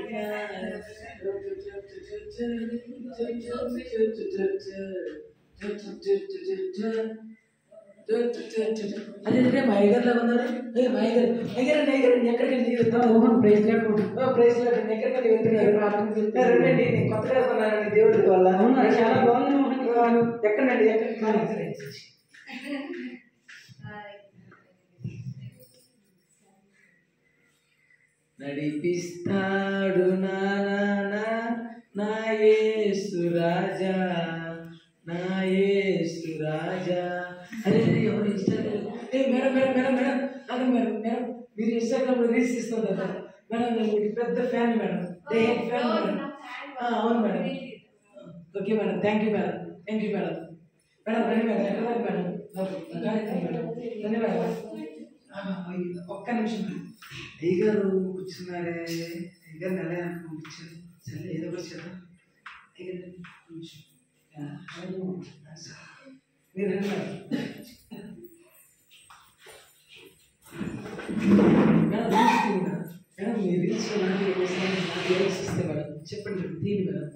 అదే అదే మా అయ్యగారు లాగా ఉన్నారు ఏ మా అయ్యగారు అయ్యగారండి అయ్యగారండి ఎక్కడికండి మోహన్ ప్రైజ్ లాట్ ప్రైస్ లాంటి ఎక్కడికండి వెళ్తున్నారు రండి నేను కొత్తగా కొన్నానండి దేవుడి వల్ల అవునా? చాలా బాగుంది మోహన్. అవును. ఎక్కడండి ఎక్కడికి నడిపిస్తాడు నా నాన్న నా యేసు రాజా నా యేసు రాజా అరే అరే, ఎవరు ఇన్స్టాగ్రామ్ ఏ మేడం మేడం మేడం మేడం అదే మేడం మేడం మీరు ఇన్స్టాగ్రామ్ లో రీల్స్ ఇస్తుంటారు కదా మేడం నేను మీకు పెద్ద ఫ్యాన్ మేడం డే ఫ్యాన్ మేడం ఆ, అవును madam okay madam thank you madam thank you madam madam రండి మేడం ఎక్కడ రండి మేడం నాకు కార్యక్రమం మేడం రండి మేడం ఆ, అయ్య, ఒక్క నిమిషం మేడం అయ్యగారు కూర్చున్నారే అయ్యగారు నెల పంపించారు సరే ఏదో ఒకటి చేద్దాం అయ్యగారు రండి, కొంచెం. ఆ, అవును. ఆ, సరే. మీరు రండి మేడం మేడం రీల్స్ తీయండి మేడం మేడం మీ రీల్స్ నాకు ఏం చేస్తాను నాకు ఏం ఇస్తే మేడం చెప్పండి మేడం తీయండి మేడం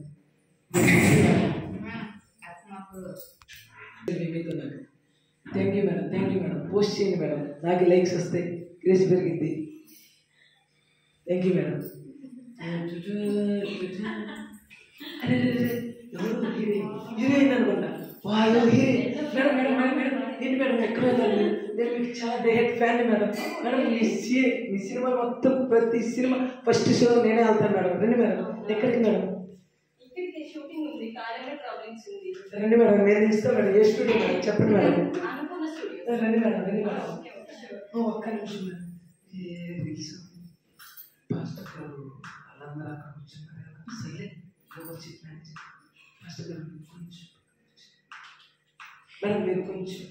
మీతో నాకు thank you madam thank you madam post చేయండి మేడం నాకు లైక్స్ వస్తాయి క్రేజ్ పెరిగింది థ్యాంక్ యూ మేడం అరే, అరే, అరే, ఎవరు హీరోయిన్ హీరోయిన్ అనుకుంటా వాళ్ళు heroine madam madam madam madam ఏంటి మేడం ఎక్కడ వెళ్ళాలి నేను మీకు చాలా డైరెక్ట్ ఫ్యాన్ మేడం మేడం మీ సి మీ సినిమా మొత్తం ప్రతి సినిమా ఫస్ట్ షో నేనే వెళ్తాను మేడం రండి మేడం ఎక్కడికి మేడం ఇక్కడికి షూటింగ్ ఉంది కార్యంలో ట్రావెలింగ్స్ ఉంది రండి మేడం నేను ఇస్తాను మేడం ఏ స్టూడియో మేడం చెప్పండి మేడం అనుకున్న స్టూడియో రండి మేడం రండి మేడం ఓకే ఓకే sure. ఓ, ఒక్క నిమిషం మేడం ఏ రీల్స్ పాస్టర్ గారు వాళ్ళందరూ అక్కడ కూర్చున్నారు కదా సైలెంట్ ఎవరు చెప్పిన పాస్టర్ గారు కొంచెం మేడం మీరు కొంచెం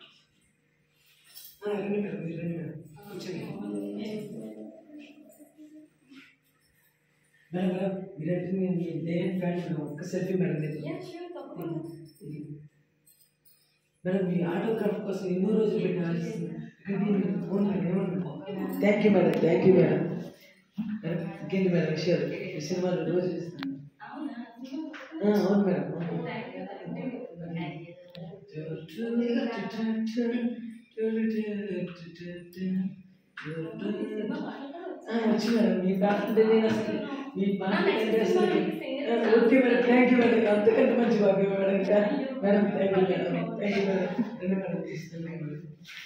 ఆ, రండి మేడం మీరు రండి మేడం కూర్చోండి మేడం మేడం మీరంటే నేను మీ నేను ఫ్యాన్ మేడం ఒక్క సెల్ఫీ మేడం లేదు Yeah, sure, తప్పకుండా. మేడం మీ ఆటోగ్రాఫ్ కోసం ఎన్నో రోజులు పెట్టి ఆలోచిస్తుంది thank you madam thank you madam madam ఇంకేంటి మేడం విషయాలు ఈ సినిమాలు రోజు చూస్తాను అవునా ఆ, అవును మేడం అవును. ఆ, వచ్చు మేడం మీ పాట అంటే నేను అసలు మీ పాట అంటే అసలు ఆ, okay madam thank you madam అంతకంటే మంచి భాగ్యం మేడం ఇంకా madam thank you madam thank you madam రెండు మేడం తీస్తున్నాను మేడం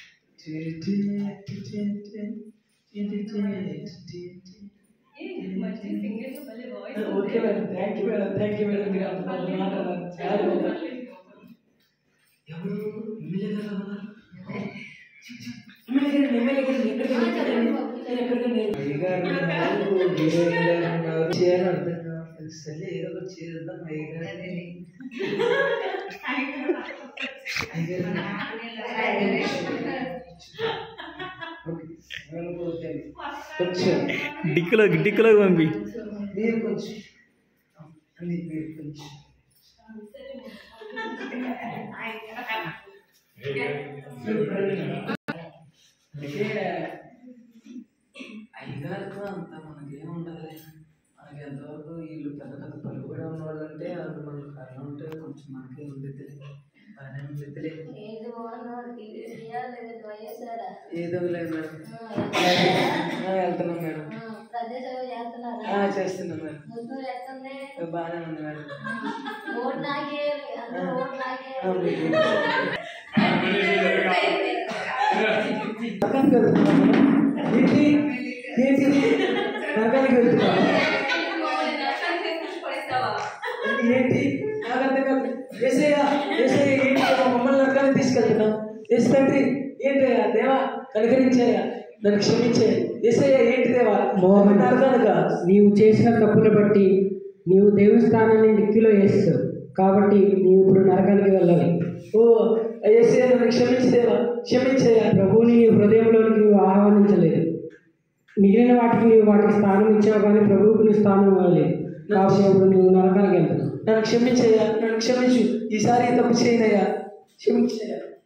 మంచి సింగర్ భలే voice okay madam thank you madam thank you madam మీరు అంత బాగా మాట్లాడారు చాలా బాగా ఎవరు ఎమ్మెల్యే గారు ఉన్నారు? ఎమ్మెల్యే గారు ఎమ్మెల్యే గారు ఎక్కడికి వెళ్ళారు? ఎక్కడికి వెళ్ళారు? అయ్యగారు ఉన్నారు, హీరోయిన్ గారు ఉన్నారు. చేయాలని అర్థం కావట్లేదు. సర్లే ఏదో ఒకటి చేద్దాం అయ్యగారిని అయ్యగారిని ఓకే. ఎవరికి ఓకే. కొంచెం డిక్కులో డిక్కులో పంపి మీరు కొంచెం అన్ని మీరు కొంచెం అంటే అయ్యగారితో అంత మనకి ఏముండదులే మనకి ఎంతవరకు వీళ్ళు పెద్ద పెద్ద పలుకుబడి ఉన్న వాళ్ళు అంటే వాళ్ళు మనకు కారణం ఉంటే కొంచెం మనకే ఉండిద్దిలే బాగానే ఉండిద్దిలే ఏది బాగున్నా టీవీయా లేదా వైఎస్ఆరా ఏదో లేదు మేడం ఆ, వెళ్తున్నాం మేడం ప్రదేశాలు చేస్తున్నారా ఆ, చేస్తున్నాం మేడం ముగ్గురు ఎత్తుంది బాగానే ఉంది మేడం ఓటు నాకే అందరూ ఓటు నాకే ఆ, మీకు. నరకానికి వెళ్తున్నాం మేడం. ఏంటి ఏంటి నరకానికి వెళ్తున్నాం ఏంటి నాకు అర్థం కాదు ఏసయ్య ఏసయ్య ఏంటి మమ్మల్ని నరకానికి తీసుకెళ్తున్నాం ఏసు తండ్రి ఏంటి దేవా కనుకరించాయా నన్ను క్షమించే ఏసయ్య ఏంటి దేవా మోహన్. నరకానుక నీవు చేసిన తప్పును బట్టి నీవు దేవుని స్థానాన్ని నిక్కిలో వేస్తావు కాబట్టి నీవు ఇప్పుడు నరకానికి వెళ్ళాలి ఓ ఏసయ్య నన్ను క్షమించేదేవా క్షమించేయా ప్రభువుని నీ హృదయంలోనికి నీవు ఆహ్వానించలేదు మిగిలిన వాటికి నీవు వాటికి స్థానం ఇచ్చావు కానీ ప్రభువుకు నీ స్థానం ఇవ్వలేదు కాబట్టి ఇప్పుడు నువ్వు నరకానికి వెళ్తున్నావు నన్ను క్షమించయ్యా నన్ను క్షమించు ఈసారి ఈ తప్పు చేయనయ్యా క్షమించయ్యా